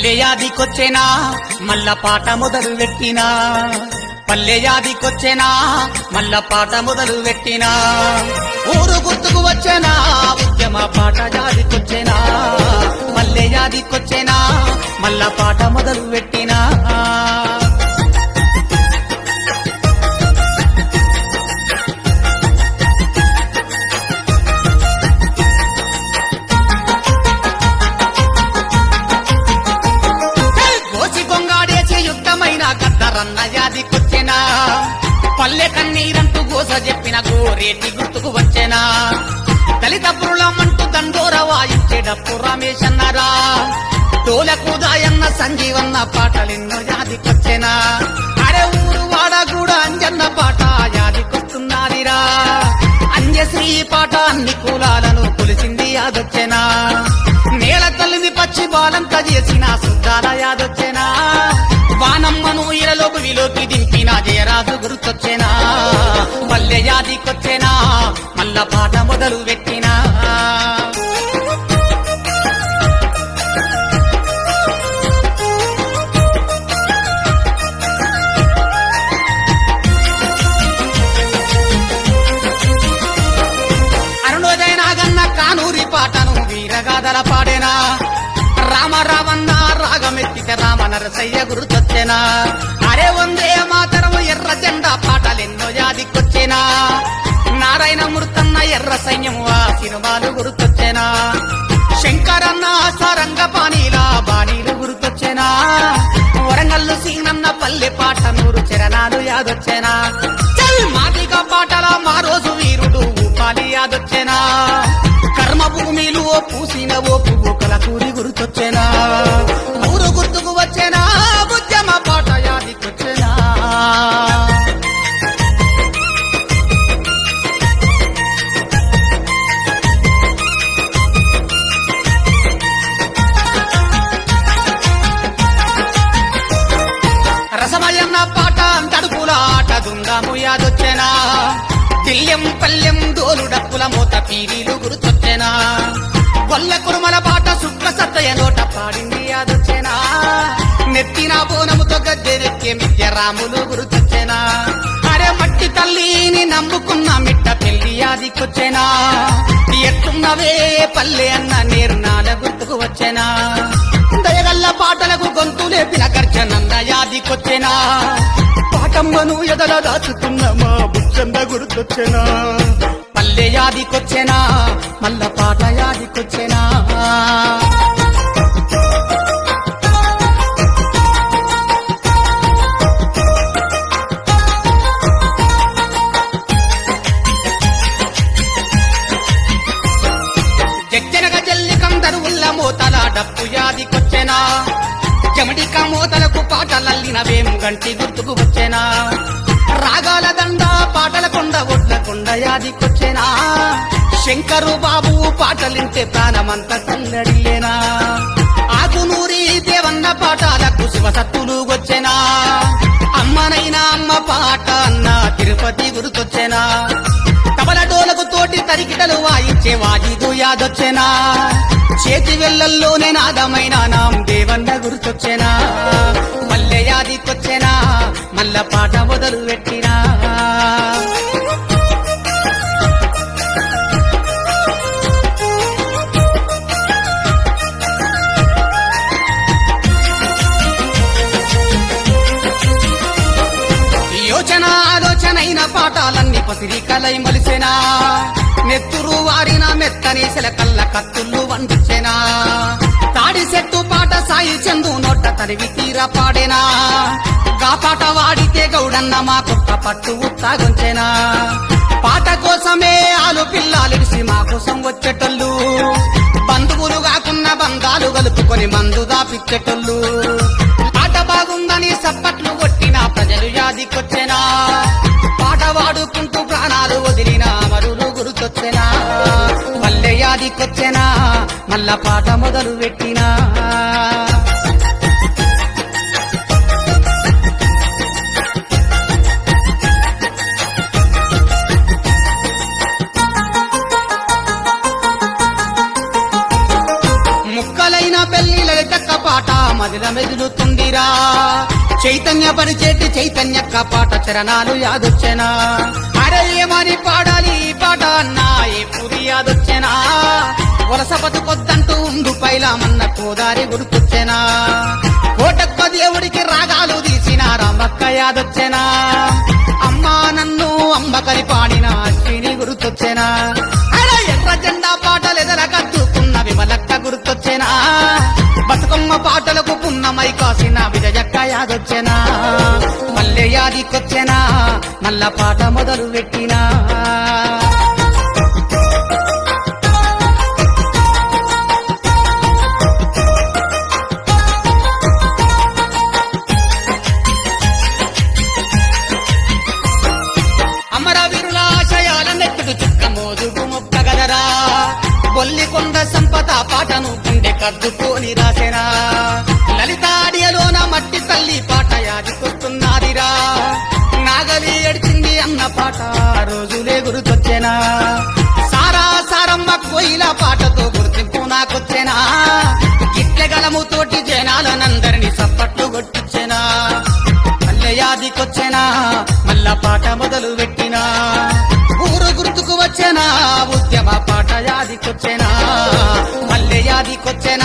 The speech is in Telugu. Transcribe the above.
పల్లె యాదికొచ్చేనా మల్ల పాట మొదలు పెట్టినా పల్లె యాదికొచ్చేనా మల్ల పాట మొదలు పెట్టినా ఊరు గుర్తుకు వచ్చేనా ఉద్యమ పాట యాదికొచ్చేనా పల్లె యాదికొచ్చేనా మల్ల పాట మొదలు పెట్టినా కోసి కొంగాడేసి యుద్ధమైన గద్దరన్న యాదికొచ్చెనా పల్లె కన్నీరంటూ గోస చెప్పిన గోరేటి గుర్తుకు వచ్చెనా దళిత పురులమంటూ దండోర వాయించేటప్పు రమేష్ అన్నారా తోలకు దాయన్న సంజీవన్న పాటలెన్నో యాదికొచ్చెనా అరే ఊరు వాడ కూడా అంజన్న పాట యాదికొస్తున్నదిరా అంజశ్రీ పాట అన్ని కులాలను కొలిసింది యాదొచ్చెనా నేల తల్లిని పచ్చి బాలంత చేసిన సుద్దాల యాదొచ్చెనా వానమ్మను ఇరలోకి విలోకి దింపిన జయరాజు గుర్తొచ్చెనా పల్లె యాదికొచ్చెనా మల్ల పాట మొదలు పెట్టినా అరుణోదయ నాగన్న కానూరి పాటను వీరగాథల పాడేనా రామ రామన్న రాగమెత్తితే రామ నరసయ్య గుర్తొచ్చెనా అరే వందే మాతరము ఎర్ర జెండా పాటలెన్నో యాదికొచ్చేనా నారాయణ మృతన్న ఎర్ర సైన్యము ఆ సినిమాలు గుర్తొచ్చెనా శంకరన్న సరంగ పానీలా బాణీలు గుర్తొచ్చెనా వరంగల్లు సీనన్న పల్లె పాట నూరు చరణాలు యాదొచ్చెనా చల్ మాదిక పాటల మా రోజు వీరుడు ఊపాలి యాదొచ్చెనా కర్మ భూమిలు ఓ పూసిన ఓ పువ్వుకల కూరి గుర్తొచ్చెనా ఊరు గుర్తుకు వచ్చేనా ఉద్యమ పాట యాదికొచ్చెనా రసమయన్న పాట తడుపుల ఆట దుందాము యాదొచ్చెనా తిల్యం పల్లెం డోలు డప్పుల మూత పీరీలు గుర్తొచ్చెనా కొల్ల కురుమల పాట శుక్ల సత్తయ్య నోట పాడింది యాదొచ్చెనా నెత్తిన బోనముతో గద్దెరెక్కే మిద్య రాములు గుర్తొచ్చెనా అరే మట్టి తల్లిని నమ్ముకున్న మిట్ట పెళ్లి యాదికొచ్చెనా ఎట్టున్నవే పల్లె అన్న నేరు నాల గుర్తుకు వచ్చెనా దయగల్ల పాటలకు గొంతు లేపిన గర్జనంద యాదికొచ్చెనా పాటమ్మను ఎదల దాచుకున్న మా బుచ్చంద గుర్తొచ్చెనా పల్లె యాదికొచ్చెనా మల్ల పాట యాదికొచ్చెనా జగ్గనగ జల్లికందరు ఉల్ల మూతల డప్పు యాదికొచ్చెనా చెమటిక మూతలకు పాటలల్లిన వేం గంటి గుర్తుకు వచ్చెనా రాగాల దండ పాటల కొండ ఒడ్ల కొండ యాదికొచ్చెనా శంకరు బాబు పాటలింటే ప్రాణమంత కల్లడియేనా ఆకునూరి దేవన్న పాటాలకు శివసత్తులు వచ్చెనా అమ్మనైనా అమ్మ పాట అన్న తిరుపతి గుర్తొచ్చెనా తబల డోలకు తోటి తరికిటలు వాయించే వాయిదు యాదొచ్చెనా చేతి వెళ్ళల్లోనే నాదమైన నాం దేవన్న గుర్తొచ్చెనా మల్లె యాదికొచ్చెనా మల్ల పాట మొదలు పెట్టినా యోచన ఆలోచనైన పాఠాలన్నీ పసిరికలై మలిసెనా నెత్తురు వారిన మెత్తని శిలకల్ల కత్తుళ్ళు వండుచెనా తాడి చెట్టు పాట సాయి చందు నోట తరివి తీర పాడేనా గా పాట వాడితే గౌడన్న మా కుక్క పట్టు ఉత్తాగొంచెనా పాట కోసమే ఆలు పిల్లాలిడిసి మా కోసం వచ్చేటోళ్ళు బంధువులు కాకున్న బంధాలు కలుపుకొని మందు దాపిచ్చేటోళ్ళు పాట బాగుందని సప్పట్లు కొట్టిన ప్రజలు యాదికొచ్చెనా పాట వాడుకుంటూ ప్రాణాలు వదిలిన మరులు గుర్తొచ్చెనా మల్లె యాదికొచ్చెనా మల్ల పాట మొదలు పెట్టినా ముక్కలైన పెళ్లి లలితక్క పాట మది మదిల మెదులుతుందిరా చైతన్య పరిచేటి చైతన్యక్క పాట చరణాలు యాదొచ్చెనా అరే ఏమని పాడాలి ఈ పాట అన్నా ఏ పూరి యాదొచ్చెనా వలస బతుకొద్దంటూ ఉండు పైలామన్న కోదారి గుర్తొచ్చెనా కోటక్క దేవుడికి రాగాలు తీసిన రామక్క యాదొచ్చెనా అమ్మా నన్ను అంబకరి పాడిన అశ్విని గుర్తొచ్చెనా అరే ఎర్ర జెండా పాటలు ఎదర కత్తుకున్న విమలక్క గుర్తొచ్చెనా బతుకమ్మ పాటలకు పున్నమై కాసిన విజయక్క యాదొచ్చెనా మల్లె యాదికొచ్చెనా మల్ల పాట మొదలు పెట్టినా అమరవీరుల ఆశయాల నెట్టుడు చుక్క మోదుగు మొక్కగదరా బొల్లికొండ సంపద పాటను గుండె కద్దుకొని రాసెనా లలితాడియలోన మట్టి తల్లి పాట యాదికొస్తున్నదిరా నాగలి ఎడిచింది అన్న పాట రోజులే గుర్తొచ్చెనా సారా సారమ్మ కోయిల పాటతో గుర్తింపు నాకొచ్చెనా గిట్లె గలముతోటి జనాలనందరినీ సప్పట్లు కొట్టించెనా మల్లె యాదికొచ్చెనా మల్ల పాట మొదలు పెట్టినా ఊరు గుర్తుకు వచ్చెనా ఉద్యమ పాట యాదికొచ్చెనా మల్లె యాదికొచ్చెనా